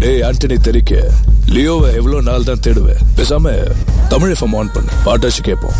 டேய் ஆண்டனி தெரிக்க லியோவை எவ்வளவு நாள் தான் தேடுவேன் பேசாம தமிழ் எஃப்எம் ஆன் பண்ணு பாட்டாச்சு கேட்போம்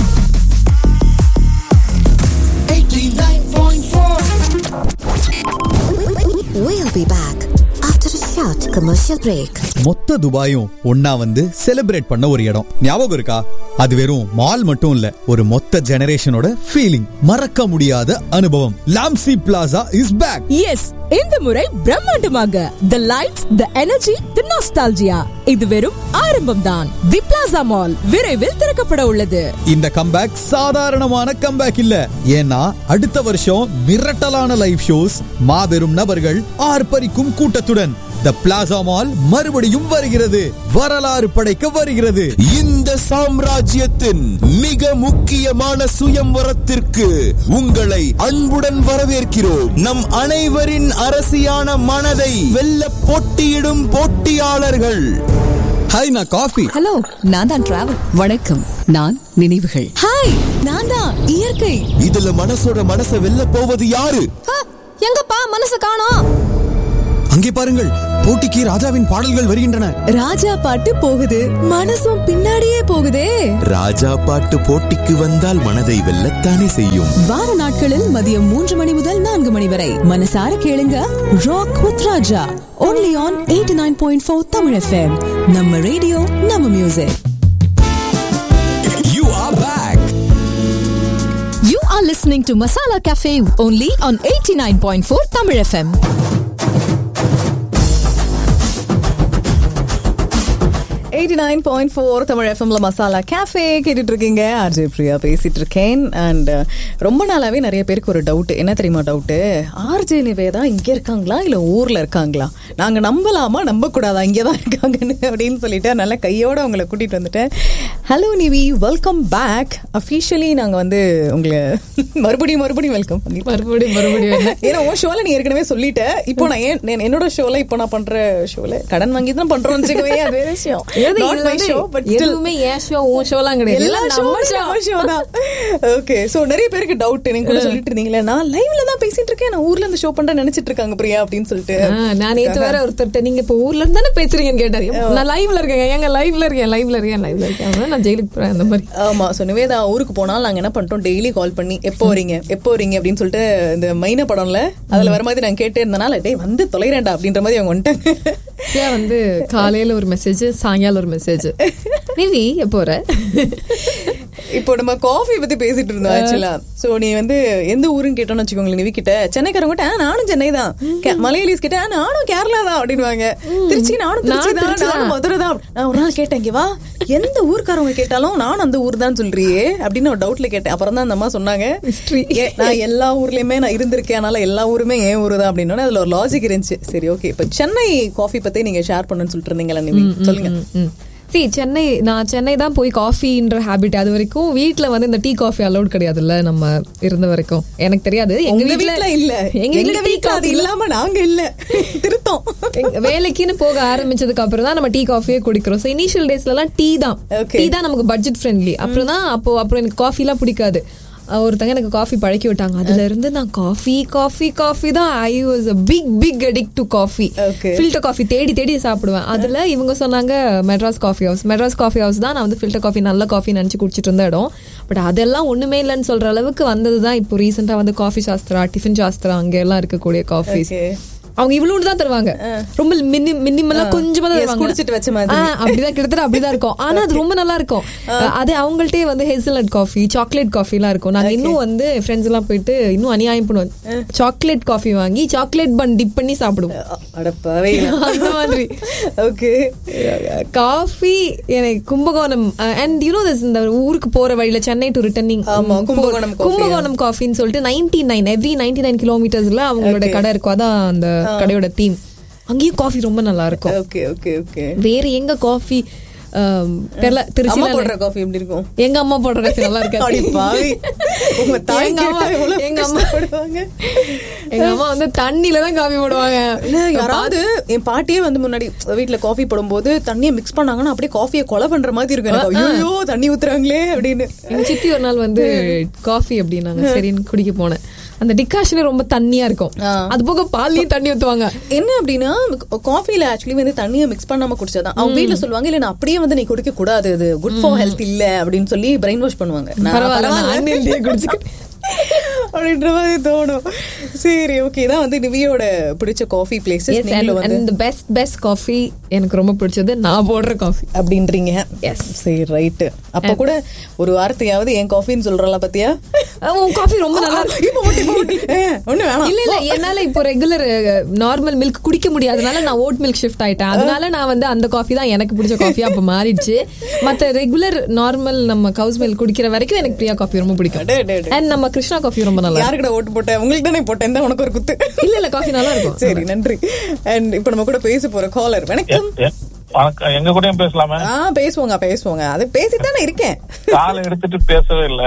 89.4 We'll be back after a short commercial break. மொத்த துபாயும் ஒன்னா வந்து செலிப்ரேட் பண்ண ஒரு இடம் ஞாபகம் இருக்கா அது வெறும் மால் மட்டும் இல்ல ஒரு மொத்த ஜெனரேஷனோட ஃபீலிங் மறக்க முடியாத அனுபவம் லாம்சி பிளாசா இஸ் பேக் எஸ் இந்த முறை பிரம்மாண்டமாக the lights the energy the nostalgia இது வெறும் ஆரம்பம் தான் தி பிளாசா மால் விரைவில் திறக்கப்பட உள்ளது இந்த கம்பேக் சாதாரணமான கம்பேக் இல்ல ஏன்னா அடுத்த வருஷம் மிரட்டலான லைவ் ஷோஸ் மாபெரும் நபர்கள் ஆர்ப்பரிக்கும் கூட்டத்துடன் த பிளாசா மால் மறுபடியும் வருகிறது வரலாறு படைக்க வருகிறது இந்த சாம்ராஜ்யத்தின் மிக முக்கியமான சுயம்வரத்திற்கு உங்களை அன்புடன் வரவேற்கிறோம் நம் அனைவரின் அரசியான மனதை வெல்ல போட்டியிடும் போட்டியாளர்கள் ஹாய் நான் காஃபி ஹலோ நான் தான் டிராவல் வணக்கம் நான் நினைவுகள் ஹாய் நான் தான் இயற்கை இதுல மனசோட மனசை வெல்ல போவது யாரு எங்கப்பா மனசு காணோம் அங்கே பாருங்கள் போட்டிக்கு ராஜாவின் பாடல்கள் வருகின்றன ராஜா பாட்டு போகுது மனசும் பின்னாடியே போகுதே ராஜா பாட்டு போட்டிக்கு வந்தால் மனதை வெல்லத்தானே செய்யும் வார நாட்களில் மதியம் மூன்று மணி முதல் நான்கு மணி வரை மனசார கேளுங்க rock with Raja only on eighty nine point four Tamil FM நம்ம ரேடியோ நம்ம music you are back You are listening to Masala Cafe only on 89.4 Tamil FM. Eighty nine point four Tamil எஃப்எம்ல மசாலா கேஃபே கேட்டுட்டு இருக்கீங்க ஆர்ஜே பிரியா பேசிட்டு இருக்கேன் அண்ட் ரொம்ப நாளாவே நிறைய பேருக்கு ஒரு டவுட் என்ன தெரியுமா டவுட் ஆர்ஜே நிவேதா இங்க இருக்காங்களா இல்ல ஊர்ல இருக்காங்களா நாங்க நம்பலாமா நம்ப கூடாதா இங்கே தான் இருக்காங்கன்னு அப்படின்னு சொல்லிட்டு நல்லா கையோட உங்களை கூட்டிட்டு வந்துட்டேன் hello Nivi welcome back officially நாங்க வந்து உங்களை மறுபடியும் மறுபடியும் வெல்கம் பண்ணி மறுபடியும் மறுபடியும் ஏன்னா உன் ஷோல நீ ஏற்கனவே சொல்லிட்ட இப்போ நான் ஏன் நான் என்னோட ஷோல இப்போ நான் பண்ற ஷோல கடன் வாங்கி தான் பண்றோம்னு வச்சுக்கோயே அது வேற விஷயம் எது Not இதுல my வந்து show, but still. எதுவுமே ஏன் ஷோ உன் ஷோலாம் கிடையாது எல்லா எல்லாம் நம்ம ஷோவும் நம்ம show. show தான் ஓகே சோ நிறைய பேருக்கு டவுட் நீங்க கூட சொல்லிட்டு இருந்தீங்களே நான் லைவ்ல தான் பேசிட்டு இருக்கேன் நான் ஊர்ல இருந்து ஷோ பண்றேன் நினைச்சிட்டு இருக்காங்க பிரியா அப்படின்னு சொல்லிட்டு ஆ, நான் நேத்து வேற ஒருத்தர்ட்ட நீங்க இப்ப ஊர்ல இருந்து தானே பேசுறீங்கன்னு கேட்டாரு நான் லைவ்ல இருக்கேன் ஏங்க லைவ்ல இருக்கேன் லைவ்ல இருக்கேன் லைவ்ல இருக்கேன் அதனால நான் ஜெயிலுக்கு போறேன் அந்த மாதிரி ஆமா சோ நிவேதா ஊருக்கு போனால் நாங்க என்ன பண்ணிட்டோம் டெய்லி கால் பண்ணி எப்போ வரீங்க எப்போ வரீங்க அப்படின்னு சொல்லிட்டு இந்த மைன படம்ல அதுல வர மாதிரி நான் கேட்டே இருந்தனால டேய் வந்து தொலைறேன்டா அப்படின்ற மாதிரி அவங்க வந்துட்டாங்க ஏன் வந்து காலையில ஒரு மெசேஜ் சாயங்காலம் ஒரு மெசேஜ் நிவி எப்போ வர இப்போ நம்ம காஃபி பத்தி பேசிட்டு இருந்தோம் ஆக்சுவலா சோ நீ வந்து எந்த ஊருன்னு கேட்டோம்னு வச்சுக்கோங்களேன் நிவி கிட்ட சென்னைக்காரங்க கிட்ட "ஆ, நானும் சென்னை தான் கே- மலையாளிஸ் கிட்ட "ஆ, நானும் கேரளா தான் அப்படின்வாங்க திருச்சி நானும் திருச்சி நான் தான் திருச்சி தான். நானும் மதுரை தான் நான் ஒரு நாள் கேட்டேன் இங்க வா எந்த ஊர்க்காரவங்க கேட்டாலும் நானும் அந்த ஊர் தான் சொல்றியே அப்படின்னு ஒரு டவுட்ல கேட்டேன் அப்புறம் தான் அந்த அம்மா சொன்னாங்க "ஏ, நான் எல்லா ஊர்லயுமே நான் இருந்திருக்கேன் அதனால எல்லா ஊருமே என் ஊரு தான் அப்படின்னு அதுல ஒரு லாஜிக் இருந்துச்சு சரி ஓகே இப்ப சென்னை காஃபி பத்தி நீங்க ஷேர் பண்ணுன்னு சொல்லிட்டு இருந்தீங்களா நிவி சொல்லுங்க சரி சென்னை நான் சென்னை தான் போய் காஃபின்ற ஹாபிட் அது வரைக்கும் வீட்ல வந்து இந்த டீ காஃபி அலௌட் கிடையாதுல்ல நம்ம இருந்த வரைக்கும் எனக்கு தெரியாது எங்க உங்க வீட்ல வீட்ல இல்ல எங்க வீட்ல டீ வீட்ல அது காஃபி இல்லாம நாங்க இல்ல திருத்தம் எங்க வேலைக்குன்னு போக ஆரம்பிச்சதுக்கு அப்புறம் தான் நம்ம டீ காஃபியே குடிக்கிறோம் ஸோ இனிஷியல் டேஸ்ல எல்லாம் டீ தான் Okay. டீ தான் நமக்கு பட்ஜெட் ஃப்ரெண்ட்லி அப்புறம் தான் அப்போ அப்புறம் எனக்கு காஃபி எல்லாம் பிடிக்காது அஹ் ஒருத்தங்க எனக்கு காஃபி பழக்கி விட்டாங்க அதுல இருந்து நான் காஃபி காஃபி காஃபி தான் I was a big big addict to coffee Okay. Filter coffee தேடி தேடி சாப்பிடுவேன் அதுல இவங்க சொன்னாங்க Madras coffee house Madras coffee house தான் நான் வந்து ஃபில்டர் காஃபி நல்ல காஃபி நினச்சி குடிச்சிட்டு இருந்த இடம் பட் அதெல்லாம் ஒண்ணுமே இல்லைன்னு சொல்ற அளவுக்கு வந்தது தான் இப்போ ரீசெண்டா வந்து காஃபி சாஸ்திரா டிஃபன் சாஸ்திரா அங்க எல்லாம் இருக்கக்கூடிய காஃபிஸ் Okay. அவங்க இவ்வளவு தான் தருவாங்க ரொம்ப மினி மினிமலா கொஞ்சமா தான் Yes, தருவாங்க குடிச்சிட்டு வச்ச மாதிரி. ஆ, அப்படிதான் கிட்டத்தட்ட அப்படிதான் இருக்கும் ஆனா அது ரொம்ப நல்லா இருக்கும் அது அவங்கள்ட்டே வந்து ஹெசல்நட் காஃபி சாக்லேட் காஃபி எல்லாம் இருக்கும் நாங்க இன்னும் வந்து ஃப்ரெண்ட்ஸ் எல்லாம் போயிட்டு இன்னும் அநியாயம் பண்ணுவோம் சாக்லேட் காஃபி வாங்கி சாக்லேட் பன் டிப் பண்ணி சாப்பிடுவோம் அடப்பாவே அந்த மாதிரி ஓகே காஃபி எனக்கு கும்பகோணம் அண்ட் யூனோ இந்த ஊருக்கு போற வழியில சென்னை டு ரிட்டர்னிங் ஆமா, கும்பகோணம் coffee. கும்பகோணம் காஃபின்னு சொல்லிட்டு ninety nine every ninety nine கிலோமீட்டர்ஸ்ல அவங்களோட Okay. கடை இருக்கும் அதான் அந்த கடையோட தீம் அங்கேயும் காஃபி ரொம்ப நல்லா இருக்கும் ஓகே ஓகே ஓகே வேற எங்க காஃபி தெரியல அம்மா திருச்சியில போடுற காஃபி எப்படி இருக்கும் எங்க அம்மா போடுற காஃபி நல்லா அடி இருக்காது பாவி உங்க தாய் எங்க கேட்டா அம்மா- எவ்வளவு எங்க அம்மா- கஷ்டப்படுவாங்க எங்க அம்மா வந்து தண்ணியில தான் காஃபி போடுவாங்க இல்ல யாராவது என் பாட்டியே வந்து முன்னாடி வீட்ல காஃபி போடும்போது தண்ணியை மிக்ஸ் பண்ணாங்கன்னா அப்படியே காஃபியை கொலை பண்ற மாதிரி இருக்கும் எனக்கு ஐயோ தண்ணி ஊத்துறாங்களே அப்படின்னு எங்க சித்தி ஒரு நாள் வந்து காஃபி அப்படின்னாங்க சரின்னு குடிக்க போனேன் அந்த டிகாஷனே ரொம்ப தண்ணியா இருக்கும் ஆ. அது போக பால்லையும் தண்ணி ஊத்துவாங்க என்ன அப்படின்னா காஃபில ஆக்சுவலி வந்து தண்ணியை மிக்ஸ் பண்ணாம குடிச்சாதான் அவங்க வீட்ல சொல்லுவாங்க இல்ல நான் அப்படியே வந்து நீ குடிக்க கூடாது இது குட் ஃபார் ஹெல்த் இல்ல அப்படின்னு சொல்லி பிரெயின் வாஷ் பண்ணுவாங்க நான் பரவாயில்ல நான் பரவாயில்ல. unhealthy-யா குடிச்சுக்கிறேன். அப்படின்ற மாதிரி தோணும் சரி ஓகே தான் வந்து நிவியோட பிடிச்ச காஃபி பிளேசஸ் Yes, and- நீங்களும் வந்து and the best best coffee எனக்கு ரொம்ப பிடிச்சது நான் போடுற காஃபி அப்படின்றீங்க Yes. சரி ரைட்டு அப்ப கூட ஒரு வார்த்தையாவது என் காஃபின்னு சொல்றல பாத்தியா உன் காஃபி ரொம்ப நல்லா இருக்கு இப்ப மட்டும், இப்ப மட்டும். ஏ, ஒண்ணு வேணாம் இல்ல இல்ல என்னால இப்போ ரெகுலர் நார்மல் மில்க் குடிக்க முடியாதனால நான் ஓட் மில்க் ஷிஃப்ட் ஆயிட்டேன் அதனால நான் வந்து அந்த காஃபி தான் எனக்கு பிடிச்ச காஃபியா அப்ப மாறிடுச்சு மத்த ரெகுலர் நார்மல் நம்ம கவுஸ் மில்க் குடிக்கிற வரைக்கும் எனக்கு பிரியா காஃபி ரொம்ப பிடிக்கும் அடே, அடே, அடே. அண்ட் நம்ம கிருஷ்ணா காஃபி ரொம்ப நல்லா இருக்கும். யாருக்கிட்ட ஓட்டு போட்ட உங்களுக்கு தானே போட்டேன் தான் உனக்கு ஒரு குத்து இல்ல இல்ல காஃபி நல்லா இருக்கும் சரி நன்றி அண்ட் இப்ப நம்ம கூட பேச போற காலர் வணக்கம் எ- வணக்கம் எங்க கூடயும் பேசலாமே ஆ பேசுவோங்க பேசுவோங்க அது பேசித்தானே இருக்கேன் காலை எடுத்துட்டு பேசவே இல்ல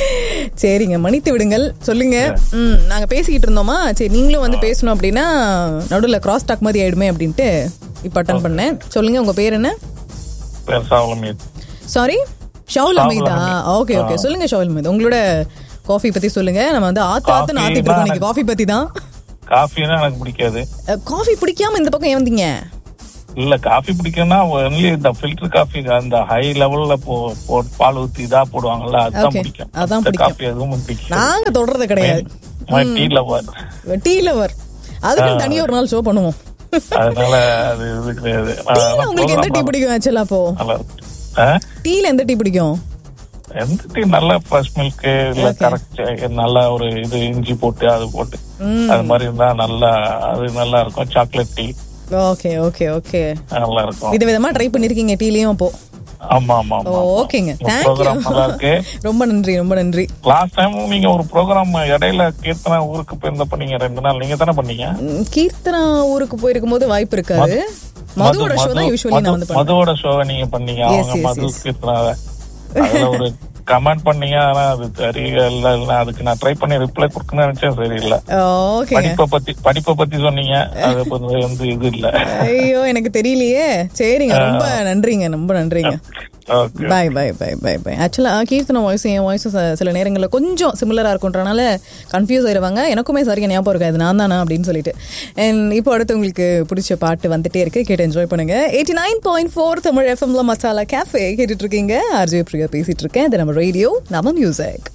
சரிங்க மன்னித்து விடுங்கள் சொல்லுங்க ம் நாங்க பேசிக்கிட்டு இருந்தோமா சரி நீங்களும் வந்து பேசணும் அப்படின்னா நடுவுல கிராஸ் டாக் மாதிரி ஆயிடுமே அப்படின்ட்டு இப்ப அட்டன் பண்ணேன் சொல்லுங்க உங்க பேர் என்ன பேர் சாவலமீத் சாரி ஷவுல் ஷவுல் அமீதா அமீத். ஓகே ஓகே சொல்லுங்க ஷவுல் அமீத் உங்களோட காஃபி பத்தி சொல்லுங்க நம்ம வந்து ஆத்து ஆத்து Coffee ஆத்திட்டு இருக்கோம் தான் இன்னைக்கு காஃபி பத்தி தான் காஃபின்னா எனக்கு பிடிக்காது காஃபி பிடிக்காம இந்த பக்கம் ஏன் வந்தீங்க இல்ல காஃபி பிடிக்கும்னா ஒன்லி இந்த ஃபில்டர் காஃபி அந்த ஹை லெவல்ல போ போ- பால் ஊத்தி இதா போடுவாங்கல்ல அதுதான் Okay. பிடிக்கும் அதான் மத்த பிடிக்கும். காஃபி எதுவும் பிடிக்கும் நாங்க தொடர்றது கிடையாது டீ லவர் டீ லவர் அதுக்கு தனியா ஒரு நாள் ஷோ பண்ணுவோம் அதனால அது இது கிடையாது டீல உங்களுக்கு எந்த டீ பிடிக்கும் ஆக்சுவலா அப்போ நல்லா இருக்கு. ஆ? டீல எந்த டீ பிடிக்கும் எந்த டீ நல்ல ஃப்ரெஷ் மில்க் இல்ல கரெக்ட் நல்ல ஒரு இது இஞ்சி போட்டு அது போட்டு அது மாதிரி இருந்தா நல்லா அது நல்லா இருக்கும் chocolate tea okay okay okay நல்லா இருக்கும் விதவிதமா ட்ரை பண்ணிருக்கீங்க டீலயும் அப்போ ஆமா ஆமா ஆமா ஓகேங்க ப்ரோக்ராம் நல்லா தேங்க்யூ இருக்கு ரொம்ப நன்றி ரொம்ப நன்றி லாஸ்ட் டைம் நீங்க ஒரு ப்ரோக்ராம் இடையில கீர்த்தனா ஊருக்கு போயிருந்த பண்ணீங்க ரெண்டு நாள் நீங்க தானே பண்ணீங்க ம், கீர்த்தனா ஊருக்கு போயிருக்கும் போது வாய்ப்பு இருக்காது மதுவோட ஷோ தான் யூஸ்வலி நான் வந்து மது- பண்ணுவேன் மதுவோட ஷோவை நீங்க பண்ணீங்க Yes, அவங்க yes, மது yes. கீர்த்தனாவை அதுல ஒரு கமெண்ட் பண்ணீங்க ஆனா அது தெரியல இல்ல அதுக்கு நான் ட்ரை பண்ணி ரிப்ளை கொடுக்கணும்னு நினைச்சேன் சரி இல்ல ஓகேங்க படிப்பை பத்தி படிப்பை பத்தி சொன்னீங்க அது கொஞ்சம் வந்து இது இல்ல ஐயோ எனக்கு தெரியலையே சரிங்க ரொம்ப நன்றிங்க ரொம்ப நன்றிங்க okay bye bye bye bye bye ஆக்சுவலாக கீர்த்தன வாய்ஸ் என் வாய்ஸ் சில நேரங்களில் கொஞ்சம் சிமிலராக இருக்குன்றனால கன்ஃபியூஸ் ஆயிடுவாங்க எனக்குமே சரியா ஞாபகம் இருக்காது நான் தானா அப்படின்னு சொல்லிட்டு அண்ட் இப்போ அடுத்து உங்களுக்கு பிடிச்ச பாட்டு வந்துட்டே இருக்கு கேட்டு என்ஜாய் பண்ணுங்க eighty nine point four Tamil எஃப்எம்ல மசாலா கேஃபே கேட்டுட்டு இருக்கீங்க ஆர்ஜே பிரியா பேசிட்டு இருக்கேன் இது நம்ம ரேடியோ நம்ம music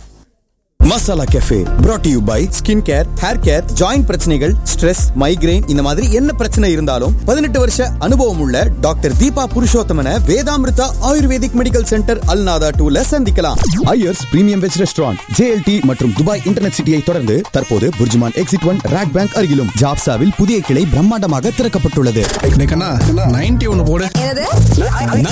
masala cafe brought to you by skin care hair care joint பிரச்சனைகள் ஸ்ட்ரெஸ் மைக்ரைன் இந்த மாதிரி என்ன பிரச்சனை இருந்தாலும் பதினெட்டு வருஷ அனுபவம் உள்ள doctor Deepa Purushothaman Vedamrutha ayurvedic medical centre Al Nahda டூல சந்திக்கலாம் Iyer's premium veg restaurant JLT மற்றும் துபாய் இன்டர்நெட் சிட்டியை தொடர்ந்து தற்போது BurJuman exit one RAK bank அருகிலும் ஜாப்சாவில் புதிய கிளை பிரம்மாண்டமாக திறக்கப்பட்டுள்ளது நைன்டி ஒன்னு போடு என்னது